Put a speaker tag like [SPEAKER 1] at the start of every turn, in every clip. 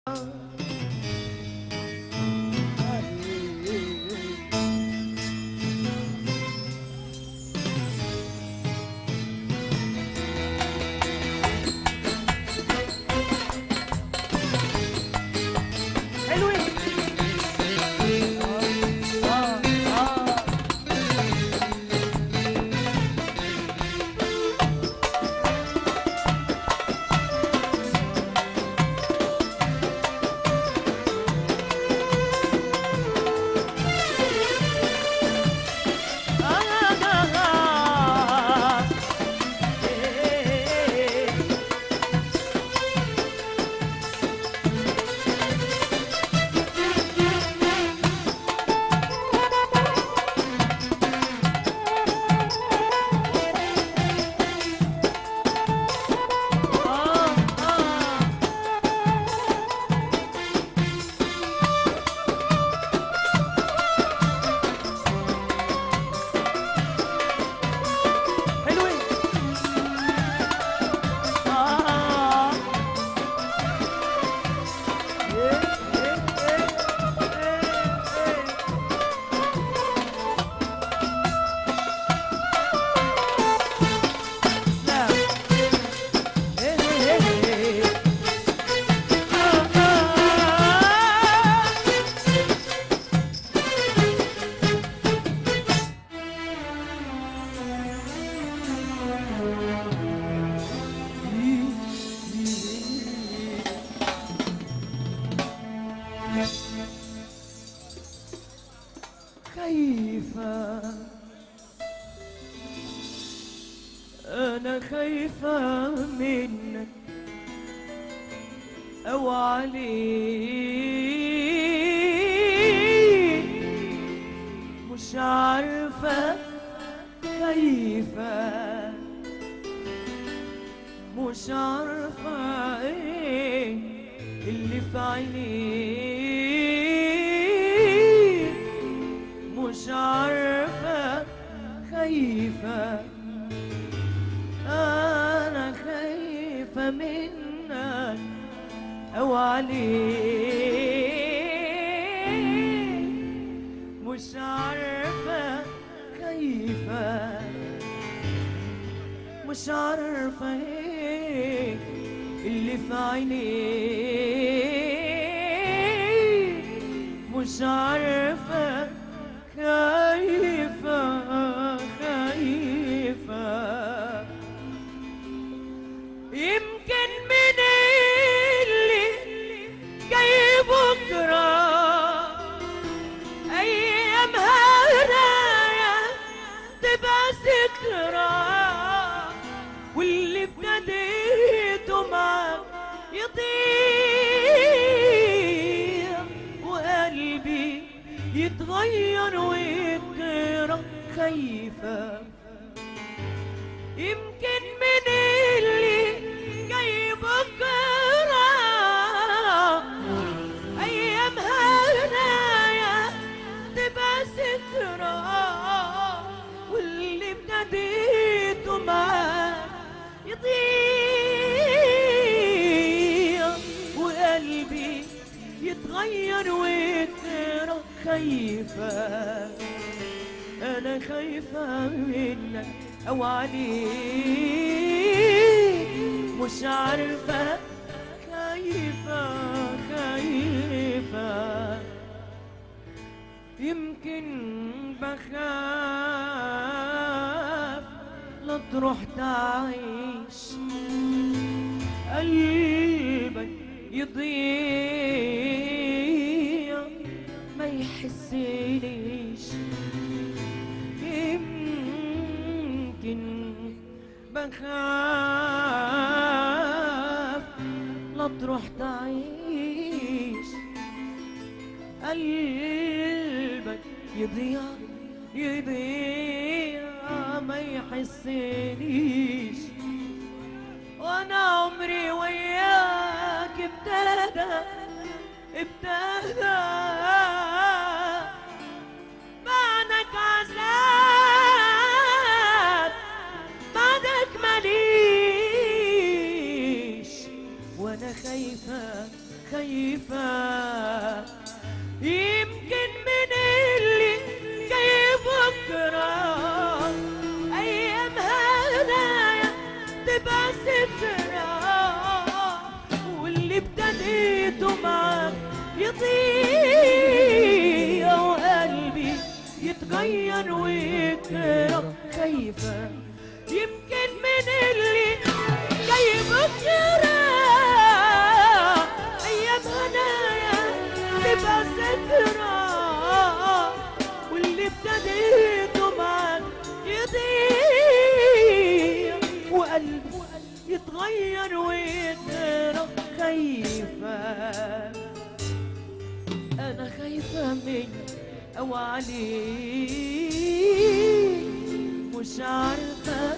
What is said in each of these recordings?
[SPEAKER 1] حلوين آه آه آه إيه آه آه حلوين آه إيه إيه إيه إيه إيه سلام إيه إيه إيه آه آه خايفة أنا خايفة منك أو عليك مش عارفة خايفة مش عارفة ايه اللي في عينيك مش عارفة خايفة أنا خايفة منك أو عليك مش عارفة خايفة مش عارفة ايه اللي في عينيك مش عارفة خايفة خايفة يمكن من اللي جاي بكرة أيامها هدايا تبقى ذكرى واللي ابتديته معاك يضيع وقلبي يتغير ويتكره خايفة يمكن من اللي جاي بكرة أيامها هدايا تبقى ذكرى واللي ابتديته معاك يضيع وقلبي يتغير ويكره خايفة أنا خايفة منك أو عليك مش عارفة خايفة خايفة يمكن بخاف لا تروح تعيش قلبك يضيع ما يحسنيش يمكن بخاف لا تروح تعيش قلبك يضيع يضيع ما يحسنيش وانا عمري وياك ابتدى ابتدى بعدك عذاب بعدك ماليش وانا خايفة خايفة خايفة يمكن من اللي جاي بكرة أيام هنايا تبقى ذكرى واللي ابتديته معاك يضيع وقلبي يتغير ويكره خايفة يمكن من اللي جاي بكرة أيام هنايا تبقى ذكرى واللي ابتديته معاك يضيع وقلبي يتغير ويترى خايفة أنا خايفة منك أو عليك مش عارفة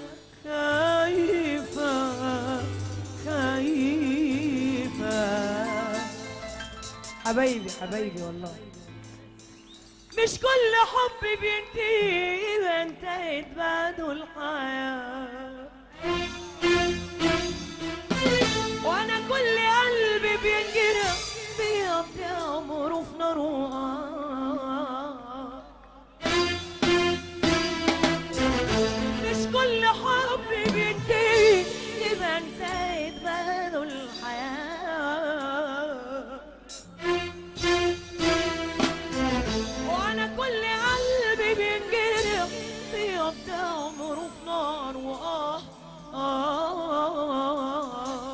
[SPEAKER 1] خايفة خايفة حبايبي حبايبي والله مش كل حب بينتهي انتهت بعده الحياة وانا كل قلبي بينجرح بيقضي عمره في نار وقار. مش كل حب بينتهي يبقى انتهت بعده الحياة وانا كل قلبي بينجرح بيقضي عمره في نار وآه آه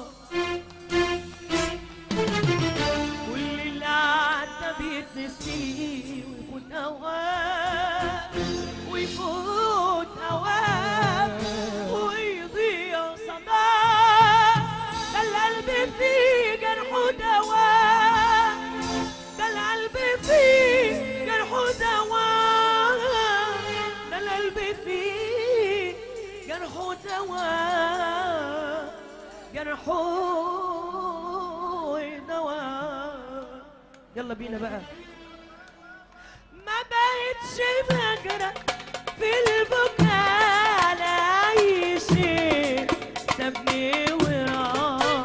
[SPEAKER 1] كل اللي عدى بيتنسي ويفوت أوقات ويفوت أوقات ويضيع صداع ده القلب فيه جرحه دواء ده القلب فيه جرحه دواء ده القلب فيه جرحه دواء جرحه دواء يلا بينا بقى ما بقتش بجرى في البكاء على اي شيء سابني وراه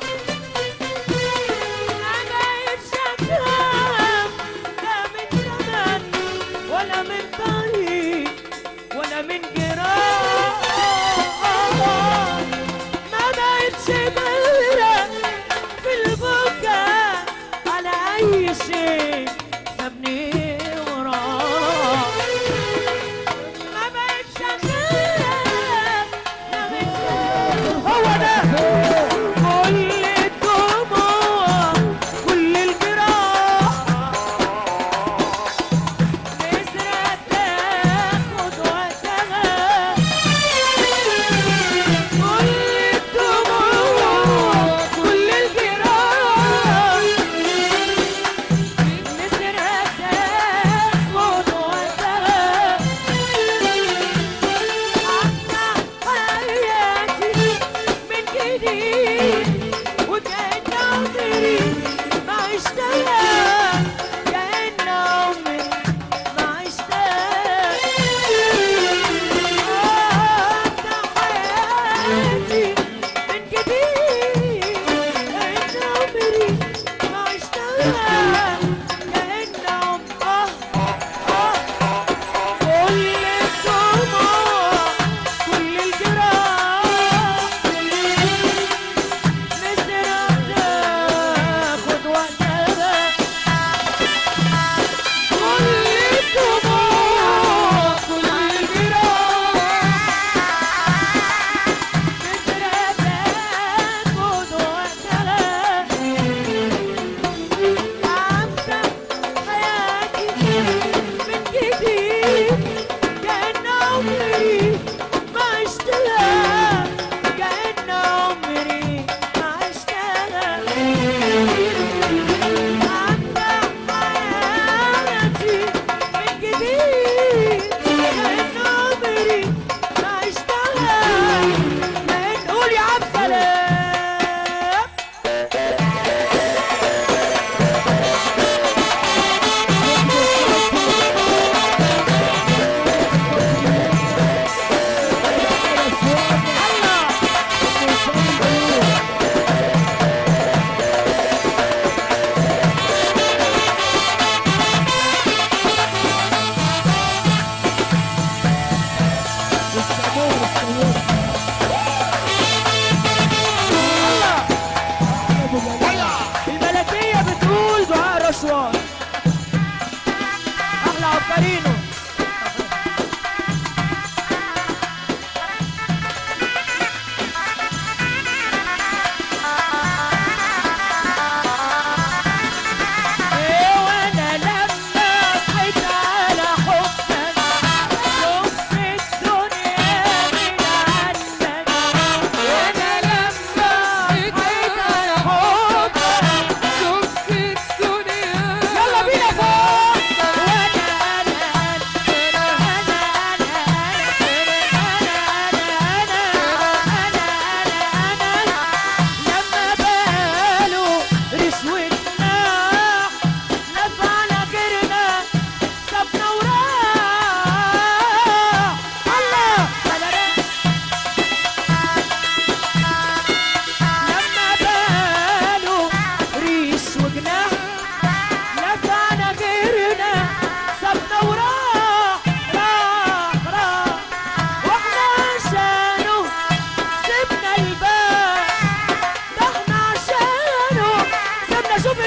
[SPEAKER 1] ما بقتش اكرم لا من زمن ولا من طريق ولا من جيران ما بقتش بغرق في البكاء على اي شيء سابني وراه ما بقتش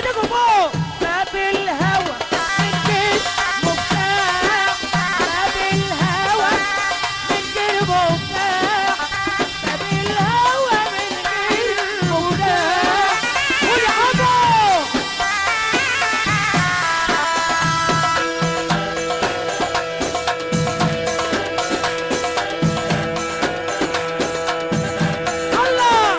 [SPEAKER 1] ايديكم فوق باب الهوى من جيب مفتاح باب الهوى من جيب مفتاح باب الهوى من جيب مفتاح قول يا عمو الله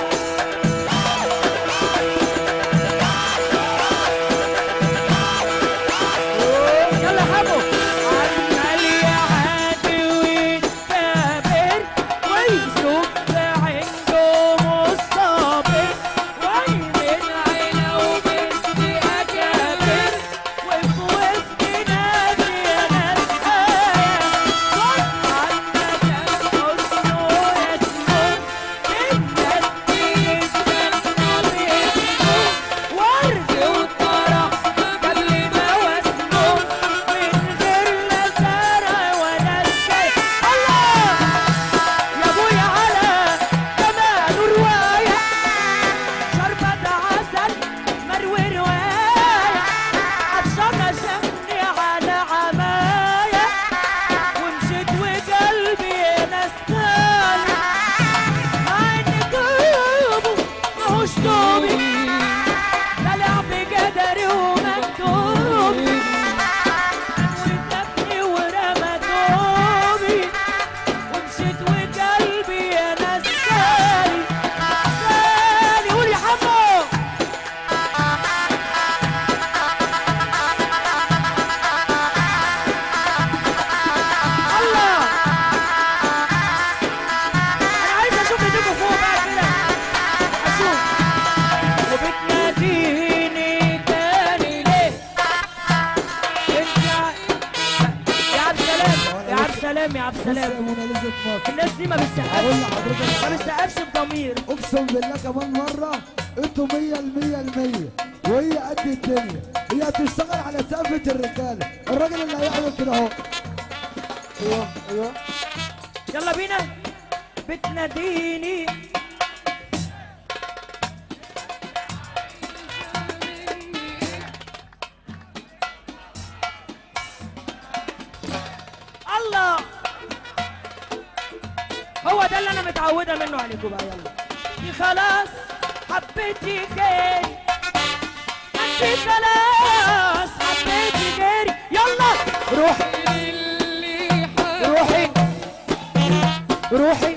[SPEAKER 1] يلا حمو عمال يعادي ويتكابر ويزق عنده مصابر ويمن عينه وبنت اكابر وفي وسط ناس يا ناس عندك حسنه يسمو الناس بيتمنوا باسمه ورد وطرح قبل ما واسمه من غير لا زرع ولا شيء الله يا ابويا على جمال روايه شربة عسل مروي روايه عطشانة شمني على عمايه ومشيت وقلبي نستاني مع ان قلبه ماهوش طوبي طلع بقدري ومكتوبي ودفني ورمى توبي ومشيت وقلبي يا ناس سالي سالي قول يا حمو الله انا عايز اشوف ايديكم فوق بقى كده اشوف وبتناديني تاني ليه انت يا يا عبد السلام يا عبد السلام يا عبد السلام
[SPEAKER 2] موناليزا مصر
[SPEAKER 1] الناس دي ما
[SPEAKER 2] هقول
[SPEAKER 1] بتسقفش
[SPEAKER 2] لحضرتك
[SPEAKER 1] ما بتسقفش بضمير
[SPEAKER 2] اقسم بالله كمان مره انتوا 100 المية المية وهي قد الدنيا هي هتشتغل على سقفة الرجاله الراجل اللي هيعمل كده اهو ايوه ايوه
[SPEAKER 1] يلا بينا بتناديني الله هو ده اللي انا متعوده منه عليكم بقى يلا دي خلاص حبيتي جاري انت خلاص حبيتي جاري يلا روحي روحي روحي